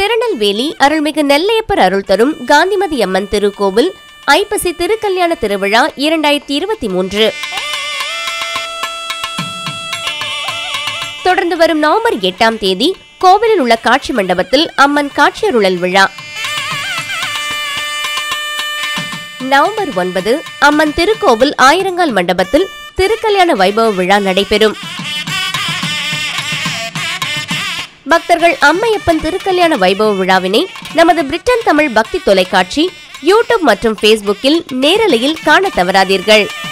திருநெல்வேலி அருள்மிகு நெல்லையப்பர் அருள் தரும் காந்திமதி அம்மன் திருக்கோவில் ஐப்பசி திருக்கல்யாண திருவிழா இரண்டாயிரத்தி இருபத்தி மூன்று தொடர்ந்து வரும் நவம்பர் எட்டாம் தேதி கோவிலில் உள்ள காட்சி மண்டபத்தில் அம்மன் காட்சியருளல் விழா நவம்பர் ஒன்பது அம்மன் திருக்கோவில் ஆயிரங்கால் மண்டபத்தில் திருக்கல்யாண வைபவ விழா நடைபெறும் பக்தர்கள் அம்மையப்பன் திருக்கல்யாண வைபவ விழாவினை நமது பிரிட்டன் தமிழ் பக்தி தொலைக்காட்சி யூடியூப் மற்றும் ஃபேஸ்புக்கில் நேரலையில் காண தவறாதீர்கள்